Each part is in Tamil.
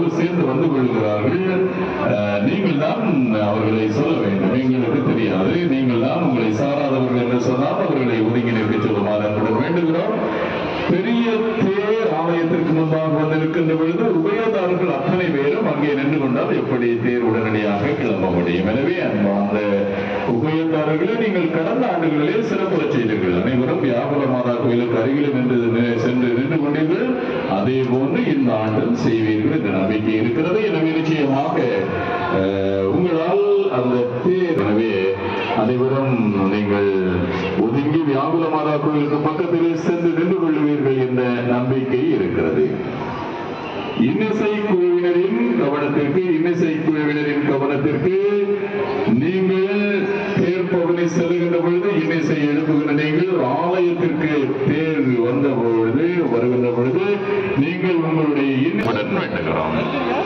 ஒன்று சேர்ந்து வந்து கொள்கிறார்கள் அஹ், நீங்கள் தான் அவர்களை சொல்ல வேண்டும் எங்களுக்கு தெரியாது நீங்கள் தான் உங்களை சாராதவர்கள் என்று சொன்னால் அவர்களை ஒதுங்கி நிற்க சொல்லுமாறு அன்புடன் வேண்டுகிறோம் பெரிய தேர் ஆலயத்திற்கு முன்பாக வந்திருக்கின்ற பொழுது உபயதாரர்கள் அத்தனை பேரும் அங்கே நின்று கொண்டால் எப்படி தேர் உடனடியாக கிளம்ப முடியும் எனவே அந்த அந்த உபயதாரர்களை நீங்கள் கடந்த ஆண்டுகளிலே சிறப்பு செய்தீர்கள் அனைவரும் வியாபார மாதா கோயிலுக்கு அருகில் நின்று நி- சென்று நின்று கொண்டீர்கள் அதே போன்று இந்த ஆண்டும் செய்வீர்கள் என்ற நம்பிக்கை இருக்கிறது எனவே நிச்சயமாக அஹ், உங்களால் அந்த தேர் எனவே அனைவரும் நீங்கள் ஒதுங்கி வியாகுல மாதா கோயிலுக்கு பக்கத்திலே சென்று நின்று கொள்வீர்கள் என்ற நம்பிக்கை இருக்கிறது இன்னிசை குழுவினரின் கவனத்திற்கு இன்னிசை குழுவினரின் கவனத்திற்கு நீங்கள் தேர் பவனி செல்லுகின்ற பொழுது இன்னிசை எழுப்புகின்ற நீங்கள் ஆலயத்திற்கு தேர் வந்த பொழுது வருகின்ற பொழுது நீங்கள் உங்களுடைய இன்னுடன் வேண்டுகிறோம்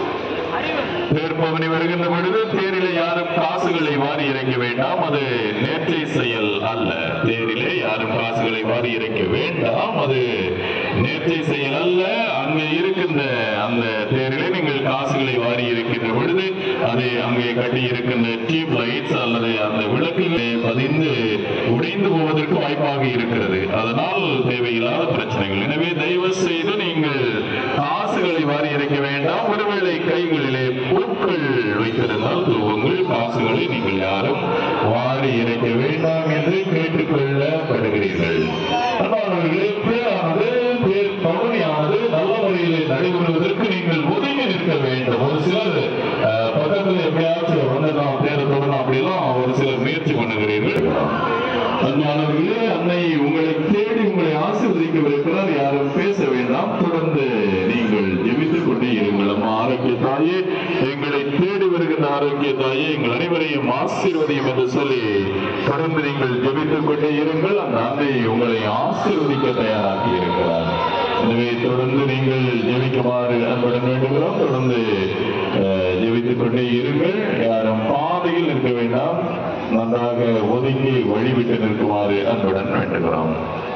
தேர் பவனி வருகின்ற பொழுது தேரிலே யாரும் காசுகளை வாரி இறக்க வேண்டாம் அது நேர்ச்சை செயல் அல்ல தேரிலே யாரும் காசுகளை வாரி இறக்க வேண்டாம் அது நேர்ச்சை செயல் அல்ல அங்கே இருக்கின்ற அந்த தேரிலே நீங்கள் காசுகளை வாரி இருக்கின்ற பொழுது அது அங்கே கட்டி இருக்கின்ற டியூப் லைட்ஸ் அல்லது அந்த விளக்குகளே பதிந்து உடைந்து போவதற்கு வாய்ப்பாக இருக்கிறது அதனால் தேவையில்லாத பிரச்சனைகள் எனவே தயவு செய்து நீங்கள் காசுகளை வாரி இறைக்க வேண்டாம் ஒருவேளை கைகளிலே பொருட்கள் வைத்திருந்தால் உங்கள் காசுகளை நீங்கள் யாரும் வாரி இறைக்க வேண்டாம் என்று கேட்டுக்கொள்ளப்படுகிறீர்கள் அன்பானவர்களே, பேரானது பேர் பவனியானது நல்ல முறையிலே நடைபெறுவதற்கு நீங்கள் ஒதுங்கி நிற்க வேண்டும் ஒரு சிலர் அஹ், பக்கத்துல எப்படியாச்சும் வந்து நாம் தேட தொடரணும் அப்படிலாம் ஒரு சிலர் முயற்சி பண்ணுகிறீர்கள் அன்பானவர்களே அன்னை உங்களை தேடி உங்களை ஆசீர்வதிக்கவிருக்கிறார் யாரும் பேச வேண்டாம் தொடர்ந்து நீங்கள் ஜெபித்துக் கொண்டே இருங்கள் அம்மா ஆரோக்கிய தாயே எங்களை தேடி வருகின்ற ஆரோக்கிய தாயே எங்கள் அனைவரையும் ஆசீர்வதியும் என்று சொல்லி தொடர்ந்து நீங்கள் ஜெபித்துக் கொண்டே இருங்கள் அந்த அன்னை உங்களை ஆசீர்வதிக்க தயாராகி இருக்கிறார் எனவே தொடர்ந்து நீங்கள் ஜெபிக்குமாறு அன்புடன் வேண்டுகிறோம் தொடர்ந்து அஹ், ஜெபித்துக் கொண்டே இருங்கள் யாரும் பாதையில் நிற்க வேண்டாம் நன்றாக ஒதுங்கி வழிவிட்டு நிற்குமாறு அன்புடன் வேண்டுகிறோம்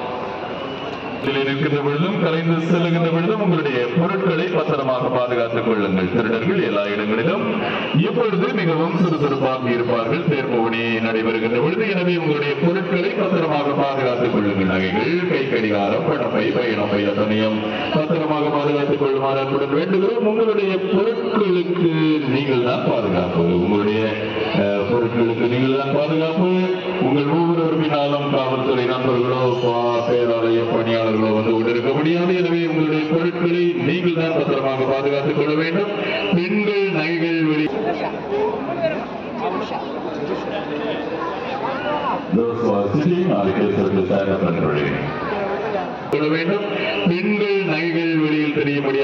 இதில் இருக்கின்ற பொழுதும் கலைந்து செல்லுகின்ற பொழுதும் உங்களுடைய பொருட்களை பத்திரமாக பாதுகாத்துக் கொள்ளுங்கள் திருடர்கள் எல்லா இடங்களிலும் இப்பொழுது மிகவும் சுறுசுறுப்பாக இருப்பார்கள் தேர்பவனி நடைபெறுகின்ற பொழுது எனவே உங்களுடைய பொருட்களை பத்திரமாக பாதுகாத்துக் கொள்ளுங்கள் நகைகள் கை கடிகாரம் பணப்பை பயணப்பை அத்தனையும் பத்திரமாக பாதுகாத்துக் கொள்ளுமாறு அன்புடன் வேண்டுகிறோம் உங்களுடைய பொருட்களுக்கு நீங்கள் தான் பாதுகாப்பு உங்களுடைய அஹ், பொருட்களுக்கு நீங்கள் தான் பாதுகாப்பு உங்கள் ஒவ்வொரு பின்னாலும் காவல்துறை நண்பர்களோ பா- பேராலய பணியாளர்களோ வந்து கொண்டிருக்க முடியாது எனவே உங்களுடைய பொருட்களை நீங்கள் தான் பத்திரமாக பாதுகாத்துக் கொள்ள வேண்டும் பெண்கள் நகைகள் வெளி Those who are sitting are requested to stand up and ready. கொள்ள வேண்டும் பெண்கள் நகைகள் வெளியில் தெரிய முடியாது